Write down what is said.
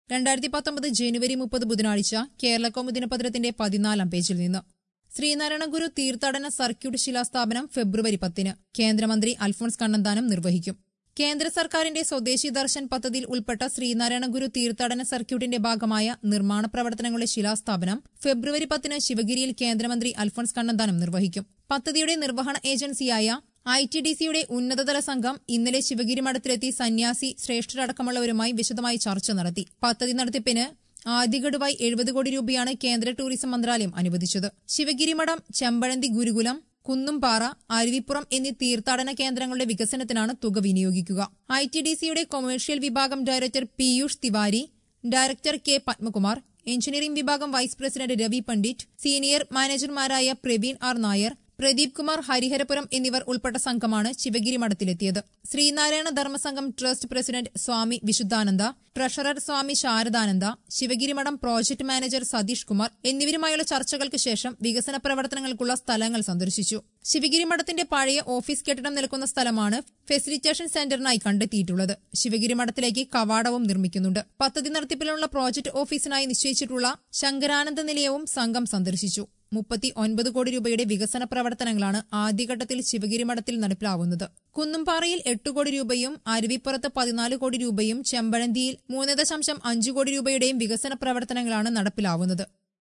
രണ്ടായിരത്തി പത്തൊമ്പത് ജനുവരി മുപ്പത് ബുധനാഴ്ച കേരളകൗമുദി ദിനപത്രത്തിന്റെ പതിനാലാം പേജിൽ നിന്ന് ശ്രീനാരായണ ഗുരു തീർത്ഥാടന സർക്യൂട്ട് ശിലാസ്ഥാപനം ഫെബ്രുവരി പത്തിന് കേന്ദ്രമന്ത്രി അൽഫോൺസ് കണ്ണന്താനം നിർവഹിക്കും കേന്ദ്ര സർക്കാരിന്റെ സ്വദേശി ദർശൻ പദ്ധതിയിൽ ഉൾപ്പെട്ട ശ്രീനാരായണ ഗുരു തീർത്ഥാടന സർക്യൂട്ടിന്റെ ഭാഗമായ നിർമ്മാണ പ്രവർത്തനങ്ങളുടെ ശിലാസ്ഥാപനം ഫെബ്രുവരി പത്തിന് ശിവഗിരിയിൽ കേന്ദ്രമന്ത്രി അൽഫോൺസ് കണ്ണന്താനം നിർവഹിക്കും പദ്ധതിയുടെ നിർവഹണ ഏജൻസിയായ ഐ ടി ഡി സിയുടെ ഉന്നതതല സംഘം ഇന്നലെ ശിവഗിരി മഠത്തിലെത്തി സന്യാസി ശ്രേഷ്ഠരടക്കമുള്ളവരുമായി വിശദമായി ചർച്ച നടത്തി പദ്ധതി നടത്തിപ്പിന് ആദ്യഗഡുവായി എഴുപത് കോടി രൂപയാണ് കേന്ദ്ര ടൂറിസം മന്ത്രാലയം അനുവദിച്ചത് ശിവഗിരി മഠം ചെമ്പഴന്തി ഗുരുകുലം കുന്നുംപാറ അരുവിപ്പുറം എന്നീ തീർത്ഥാടന കേന്ദ്രങ്ങളുടെ വികസനത്തിനാണ് തുക വിനിയോഗിക്കുക ഐ ടി ഡി സിയുടെ കൊമേഴ്ഷ്യൽ വിഭാഗം director Piyush Tiwari director K Padmakumar engineering വിഭാഗം vice president Ravi Pandit senior മാനേജർമാരായ പ്രവീൺ ആർ നായർ പ്രദീപ് കുമാർ ഹരിഹരപുരം എന്നിവർ ഉൾപ്പെട്ട സംഘമാണ് ശിവഗിരി മഠത്തിലെത്തിയത് Sreenarayana Dharmasangham trust president Swami Vishudhananda treasurer Swami Saradananda Sivagiri മഠം പ്രോജക്ട് മാനേജർ സതീഷ് കുമാർ എന്നിവരുമായുള്ള ചർച്ചകൾക്ക് ശേഷം വികസന പ്രവർത്തനങ്ങൾക്കുള്ള സ്ഥലങ്ങൾ സന്ദർശിച്ചു ശിവഗിരി മഠത്തിന്റെ പഴയ ഓഫീസ് കെട്ടിടം നിൽക്കുന്ന സ്ഥലമാണ് ഫെസിലിറ്റേഷൻ സെന്ററിനായി കണ്ടെത്തിയിട്ടുള്ളത് ശിവഗിരി മഠത്തിലേക്ക് കവാടവും നിർമ്മിക്കുന്നുണ്ട് പദ്ധതി നടത്തിപ്പിലുള്ള പ്രോജക്ട് ഓഫീസിനായി നിശ്ചയിച്ചിട്ടുള്ള ശങ്കരാനന്ദ നിലയവും സംഘം സന്ദർശിച്ചു മുപ്പത്തി ഒൻപത് കോടി രൂപയുടെ വികസന പ്രവർത്തനങ്ങളാണ് ആദ്യഘട്ടത്തിൽ ശിവഗിരി മഠത്തിൽ നടപ്പിലാവുന്നത് കുന്നുംപാറയിൽ എട്ട് കോടി രൂപയും അരുവിപ്പുറത്ത് പതിനാല് കോടി രൂപയും ചെമ്പഴന്തിയിൽ മൂന്ന് ദശാംശം അഞ്ച് കോടി രൂപയുടെയും വികസന പ്രവർത്തനങ്ങളാണ് നടപ്പിലാവുന്നത്